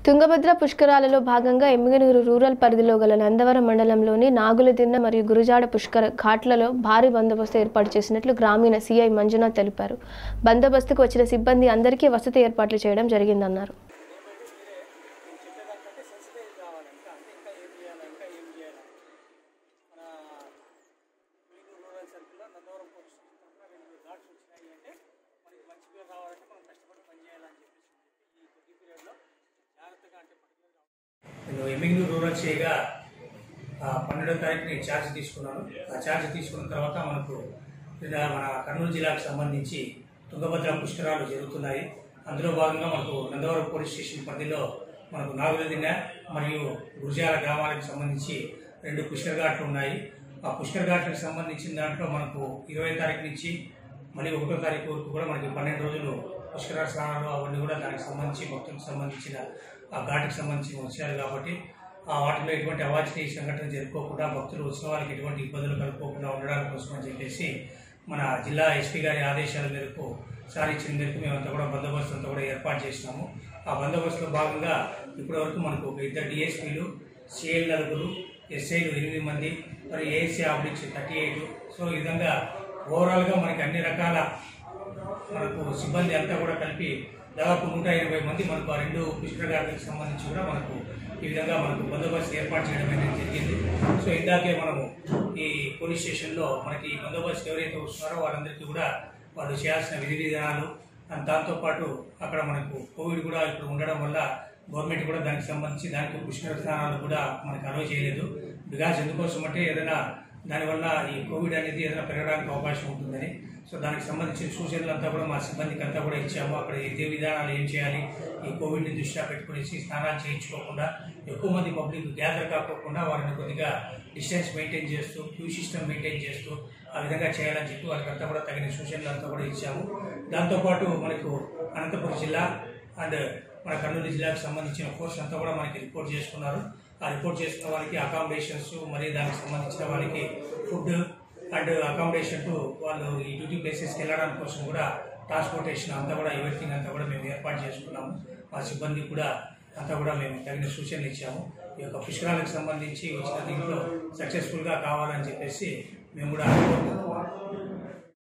తుంగభద్ర పుష్కరాలలో భాగంగా ఎమ్మిగనూరు రూరల్ పరిధిలో గల నందవరం మండలంలోని నాగులదిన్న మరియు గురుజాడ పుష్కర ఘాట్లలో భారీ బందోబస్తు ఏర్పాటు చేసినట్లు గ్రామీణ సీఐ మంజునాథ్ తెలిపారు బందోబస్తుకు వచ్చిన సిబ్బంది అందరికీ వసతి ఏర్పాట్లు చేయడం జరిగిందన్నారు చెప్పేదానికంటే సెన్సిటైజ్ కావాలి ఇంకా అంటే ఇంకా ఏం చేయాలి ఇంకా ఏం చేయాలి మన మీకు రూరల్ సర్కిల్లో నందవరం పోలీస్ స్టేషన్ తరఫున రెండు ఘాట్స్ వచ్చినాయి అంటే మనకి మంచి పేరు రావాలంటే మనం కష్టపడి పని చేయాలని చెప్పేసి ఈ కొద్ది పీరియడ్లో జాగ్రత్తగా అంటే పర్టికులర్గా నేను ఎమ్మిగ్నూరు రూరల్ చేయగా పన్నెండో తారీఖుని ఛార్జ్ తీసుకున్నాను ఆ ఛార్జ్ తీసుకున్న తర్వాత మనకు నిన్న మన కర్నూలు జిల్లాకు సంబంధించి తుంగభద్ర పుష్కరాలు జరుగుతున్నాయి అందులో భాగంగా మనకు నందవరం పోలీస్ స్టేషన్ పరిధిలో మనకు నాగులదిన్న మరియు గురుజాల గ్రామాలకు సంబంధించి రెండు పుష్కర ఘాట్లు ఉన్నాయి ఆ పుష్కర ఘాట్లకు సంబంధించిన దాంట్లో మనకు ఇరవై తారీఖు నుంచి మళ్ళీ ఒకటో తారీఖు వరకు కూడా మనకి పన్నెండు రోజులు పుష్కర స్నానాలు అవన్నీ కూడా దానికి సంబంధించి భక్తులకు సంబంధించిన ఆ ఘాటుకు సంబంధించిన వచ్చారు కాబట్టి ఆ వాటిలో ఎటువంటి అవాంఛనీయ సంఘటన జరుపుకోకుండా భక్తులు వచ్చిన వాళ్ళకి ఎటువంటి ఇబ్బందులు కలుపుకోకుండా ఉండడానికి కోసం అని చెప్పేసి మన జిల్లా ఎస్పీ గారి ఆదేశాల మేరకు సార్ ఇచ్చిన మేరకు మేమంతా కూడా బందోబస్తు అంతా కూడా ఏర్పాటు చేసినాము ఆ బందోబస్తులో భాగంగా ఇప్పటివరకు మనకు ఒక ఇద్దరు డిఎస్పీలు సిఐలు నలుగురు ఎస్ఐలు ఎనిమిది మంది మరి ఏఎస్సీ ఆబ్లిక్స్ థర్టీ ఎయిట్ సో ఈ విధంగా ఓవరాల్గా మనకి అన్ని రకాల మనకు సిబ్బంది అంతా కూడా కలిపి దాదాపు నూట ఎనభై మంది మనకు ఆ రెండు పుష్కరగాలకు సంబంధించి కూడా మనకు ఈ విధంగా మనకు బందోబస్తు ఏర్పాటు చేయడం అనేది జరిగింది సో ఇందాకే మనము ఈ పోలీస్ స్టేషన్లో మనకి ఈ బందోబస్తు ఎవరైతే వస్తున్నారో వాళ్ళందరికీ కూడా వాళ్ళు చేయాల్సిన విధి విధానాలు అండ్ దాంతోపాటు అక్కడ మనకు కోవిడ్ కూడా ఇప్పుడు ఉండడం వల్ల గవర్నమెంట్ కూడా దానికి సంబంధించి దానికి పుష్కర స్థానాలు కూడా మనకు అలవ్ చేయలేదు బికాజ్ ఎందుకోసం అంటే ఏదైనా దానివల్ల ఈ కోవిడ్ అనేది ఏదైనా పెరగడానికి అవకాశం ఉంటుందని సో దానికి సంబంధించిన సూచనలు అంతా కూడా మా సిబ్బందికి అంతా కూడా ఇచ్చాము అక్కడ ఏ విధానాలు ఏం చేయాలి ఈ కోవిడ్ని దృష్ట్యా పెట్టుకునేసి స్నానాలు చేయించుకోకుండా ఎక్కువ మంది పబ్లిక్ గ్యాదర్ కాకోకుండా వారిని కొద్దిగా డిస్టెన్స్ మెయింటైన్ చేస్తూ క్యూ సిస్టమ్ మెయింటైన్ చేస్తూ ఆ విధంగా చేయాలని చెప్పి వారికి అంతా కూడా తగిన సూచనలు అంతా కూడా ఇచ్చాము దాంతోపాటు మనకు అనంతపురం జిల్లా అండ్ మన కర్నూలు జిల్లాకు సంబంధించిన ఫోర్స్ అంతా కూడా మనకి రిపోర్ట్ చేసుకున్నారు ఆ రిపోర్ట్ చేసుకున్న వాళ్ళకి అకామిడేషన్స్ మరియు దానికి సంబంధించిన వాళ్ళకి ఫుడ్ అండ్ అకామిడేషన్ టు వాళ్ళు ఈ డ్యూటీ ప్లేసెస్కి వెళ్ళడానికి కోసం కూడా ట్రాన్స్పోర్టేషన్ అంతా కూడా ఎవ్రీథింగ్ అంతా కూడా మేము ఏర్పాటు చేసుకున్నాము మా సిబ్బంది కూడా అంతా కూడా మేము తగిన సూచనలు ఇచ్చాము ఈ యొక్క పుష్కరాలకు సంబంధించి వచ్చిన దీంట్లో సక్సెస్ఫుల్గా కావాలని చెప్పేసి మేము కూడా అనుకుంటున్నాము